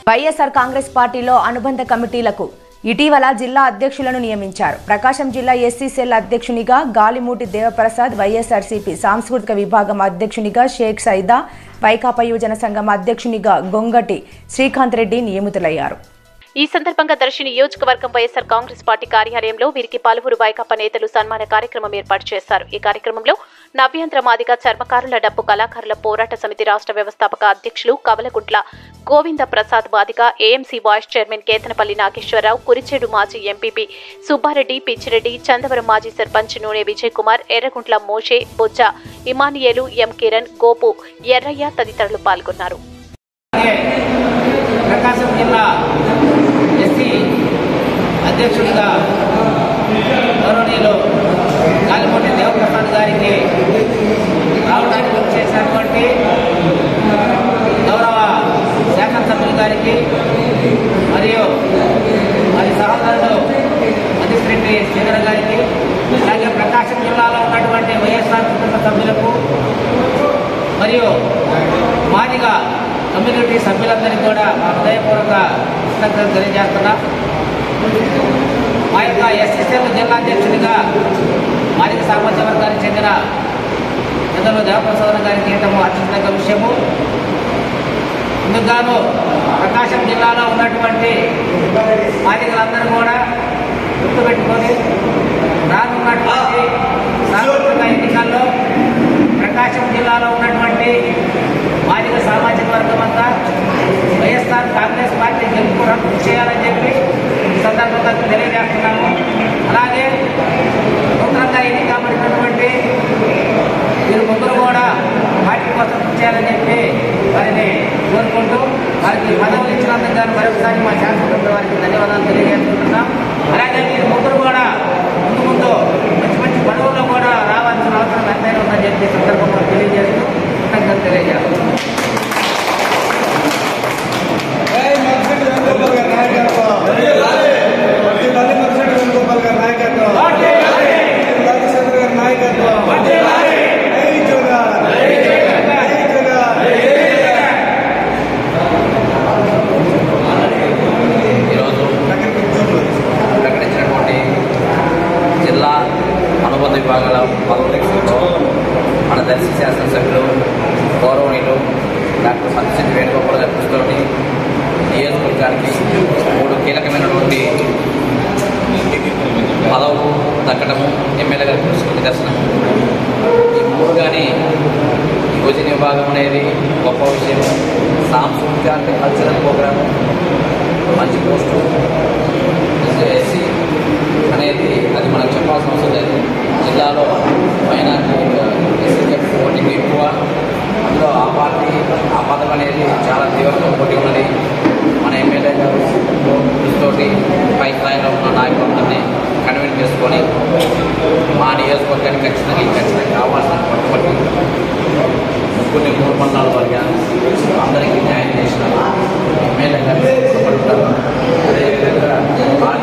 వైఎస్ఆర్ కాంగ్రెస్ పార్టీలో అనుబంధ కమిటీలకు ఇటీవల జిల్లా అధ్యక్షులను నియమించారు ప్రకాశం జిల్లా ఎస్సీ సెల్ అధ్యక్షునిగా గాలిమూటి దేవప్రసాద్ వైఎస్ఆర్సీపీ సాంస్కృతిక విభాగం అధ్యక్షునిగా షేక్ సైదా వైకాపా యువజన సంఘం అధ్యక్షునిగా గొంగటి శ్రీకాంత్ రెడ్డి నియమితులయ్యారు ఈ సందర్భంగా దర్శి నియోజకవర్గం వైఎస్ఆర్ కాంగ్రెస్ పార్టీ కార్యాలయంలో వీరికి పలువురు వైకాపా నేతలు సన్మాన కార్యక్రమం ఏర్పాటు చేశారు ఈ కార్యక్రమంలో నవ్యాంధ్ర మాదిగ చర్మకారుల డప్పు కళాకారుల పోరాట సమితి రాష్ట్ర వ్యవస్థాపక అధ్యక్షులు Kavalaguntla Govinda Prasad Badika AMC vice chairman Ketanapalli Nageswararao Kurichedu మాజీ ఎంపీపీ సుబ్బారెడ్డి పిచ్చిరెడ్డి చందవరం మాజీ సర్పంచ్ నూనె విజయ్ కుమార్ ఎర్రగుంట్ల మోషే బొజ్జ ఇమానియేలు ఎం కిరణ్ గోపు ఎర్రయ్య తదితరులు పాల్గొన్నారు ప్రకాశం జిల్లా ఎస్సీ అధ్యక్షుడిగా గౌరవనీయులు గాలిపూటి దేవప్రసాద్ గారికి రావడానికి వచ్చేసినటువంటి గౌరవ శాసనసభ్యులు గారికి మరియు మరి సహోదరుడు మధుస్ రెడ్డి శ్రీధర్ గారికి అలాగే ప్రకాశం జిల్లాలో ఉన్నటువంటి వైఎస్ఆర్ కుటుంబ సభ్యులకు మరియు మాదిగా కమ్యూనిటీ సభ్యులందరికీ కూడా మా హృదయపూర్వక కృతజ్ఞతలు తెలియజేస్తున్నా మా యొక్క ఎస్ఎస్ఎల్ జిల్లా అధ్యక్షుడిగా మాదిక సామాజిక వర్గానికి చెందిన పెద్దలు దేవప్రసాద్ గారికి ఇవ్వటము అత్యంత విషయము ఇందుకు ప్రకాశం జిల్లాలో ఉన్నటువంటి మాదికలందరూ కూడా గుర్తుపెట్టుకొని రానున్నటువంటి సార్వత్రిక ఎన్నికల్లో ప్రకాశం జిల్లాలో ఉన్నటువంటి మాదిక సామాజిక వర్గం అంతా వైఎస్ఆర్ కాంగ్రెస్ పార్టీ గెలుపుకోవడం కృషి చేయాలని చెప్పి ఈ సందర్భంగా తెలియజేస్తున్నాము అలాగే నూతనంగా ఎన్నికబడినటువంటి వీరు ముగ్గురు కూడా పార్టీ కోసం కృషి చేయాలని చెప్పి వారిని కోరుకుంటూ వారికి పదవులు ఇచ్చినందుకు గాను మరొకసారి మా శాసనసభ్యుల వారికి ధన్యవాదాలు తెలియజేసుకుంటున్నాం అలాగే మీరు ముగ్గురు కూడా ముందు ముందు మంచి మంచి పదవుల్లో కూడా రావాల్సిన అవసరం ఎంతైనా ఉందని చెప్పి ఈ సందర్భంగా తెలియజేస్తూ కృతజ్ఞతలు తెలియజేస్తున్నాం ఈరోజు ప్రకటించినటువంటి జిల్లా అనుబంధ విభాగాల పదవులతో మన దర్శి శాసనసభ్యులు గౌరవనీయులు డాక్టర్ సత్యశెట్టి వేణుగోపాల్ గారి కృషితోటి నియోజకవర్గానికి మూడు కీలకమైనటువంటి పదవులు దక్కడము ఎమ్మెల్యే గారి కృషికి నిదర్శనము ఈ మూడు కానీ యువజన విభాగం అనేది గొప్ప విషయం సాంస్కృతిక అంటే కల్చరల్ ప్రోగ్రాము మంచి పోస్టు ఎస్సీ అనేది అది మనకు చెప్పాల్సిన అవసరం లేదు జిల్లాలో మైనార్టీ ఎస్సీ ఓటింగ్ ఎక్కువ అందులో ఆ పార్టీ ఆ పదం అనేది చాలా తీవ్రంగా పోటీ ఉన్నది మన ఎమ్మెల్యే గారు కృషితోటి పై స్థాయిలో ఉన్న నాయకులందరినీ కన్వీన్ చేసుకొని మా నియోజకవర్గానికి ఖచ్చితంగా ఇది ఖచ్చితంగా కావాల్సిన పట్టుబట్టి ముగ్గురిని మూడు మండలాల వారిగా అందరికీ న్యాయం చేసిన ఎమ్మెల్యే గారిని పట్టుకుంటారు అదేవిధంగా పార్టీ